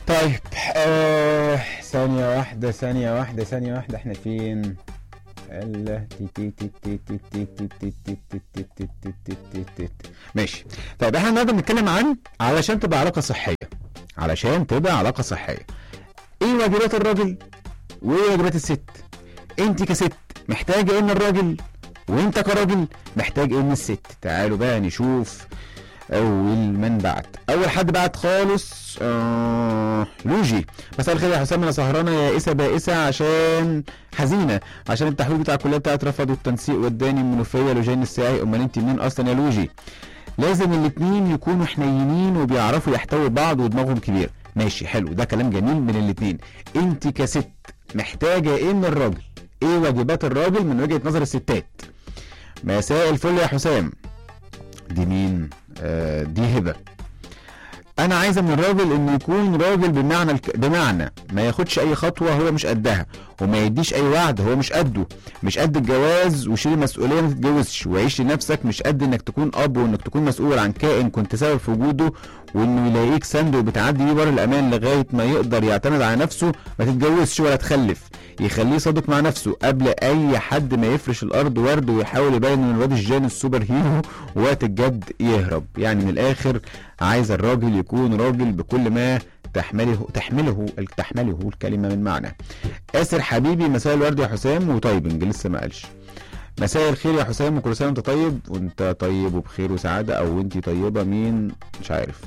طيب آه ثانية واحدة ثانية واحدة ثانية واحدة احنا فين؟ ال تي تي تي تي تي تي تي تي تي تي تي تي تي تي تي تي تي. ماشي طيب احنا النهارده بنتكلم عن علشان تبقى علاقة صحية علشان تبقى علاقة صحية ايه واجبات الراجل وايه واجبات الست انت كست محتاجة ايه من الراجل وانت كراجل محتاج ايه من الست تعالوا بقى نشوف اول من بعت اول حد بعت خالص آه لوجي مساء الخير يا حسام انا سهرانه يائسه بائسه عشان حزينه عشان التحويل بتاع الكليه بتاعت رفضوا التنسيق وداني المنوفيه لوجين الساعي امال انت منين اصلا يا لوجي لازم الاتنين يكونوا حنينين وبيعرفوا يحتووا بعض ودماغهم كبير ماشي حلو ده كلام جميل من الاتنين انت كست محتاجه ايه من الراجل ايه واجبات الراجل من وجهه نظر الستات مساء الفل يا حسام دي مين آه دي هبه انا عايزه من الراجل انه يكون راجل بمعنى الك... بمعنى ما ياخدش اي خطوه هو مش قدها وما يديش اي وعد هو مش قده مش قد الجواز وشيل مسؤوليه ما تتجوزش وعيش لنفسك مش قد انك تكون اب وانك تكون مسؤول عن كائن كنت سبب في وجوده وانه يلاقيك سند وبتعدي بيه بره الامان لغايه ما يقدر يعتمد على نفسه ما تتجوزش ولا تخلف يخليه صادق مع نفسه قبل اي حد ما يفرش الارض ورد ويحاول يبين ان الواد الجان السوبر هيرو وقت الجد يهرب يعني من الاخر عايز الراجل يكون راجل بكل ما تحمله تحمله تحمله الكلمه من معنى اسر حبيبي مساء الورد يا حسام وطيبنج لسه ما قالش مساء الخير يا حسام وكل سنه وانت طيب وانت طيب وبخير وسعاده او انت طيبه مين مش عارف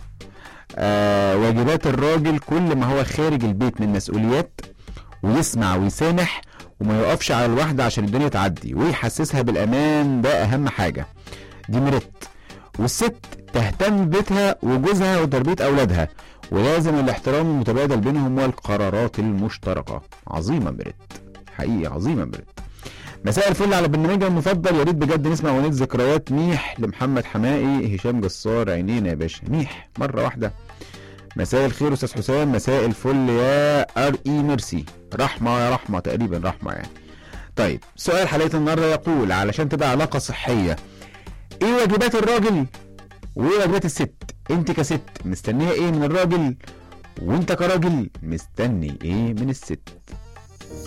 آه واجبات الراجل كل ما هو خارج البيت من مسؤوليات ويسمع ويسامح وما يقفش على الواحدة عشان الدنيا تعدي ويحسسها بالأمان ده أهم حاجة دي مرت والست تهتم ببيتها وجوزها وتربية أولادها ولازم الاحترام المتبادل بينهم والقرارات المشتركة عظيمة مرت حقيقي عظيمة مرت مساء الفل على برنامجنا المفضل يا ريت بجد نسمع اغنيه ذكريات ميح لمحمد حمائي هشام جسار عينينا يا باشا ميح مره واحده مساء الخير استاذ حسام مساء الفل يا ار اي ميرسي رحمه يا رحمه تقريبا رحمه يعني طيب سؤال حلقه النهارده يقول علشان تبقى علاقه صحيه ايه واجبات الراجل وايه واجبات الست انت كست مستنيه ايه من الراجل وانت كراجل مستني ايه من الست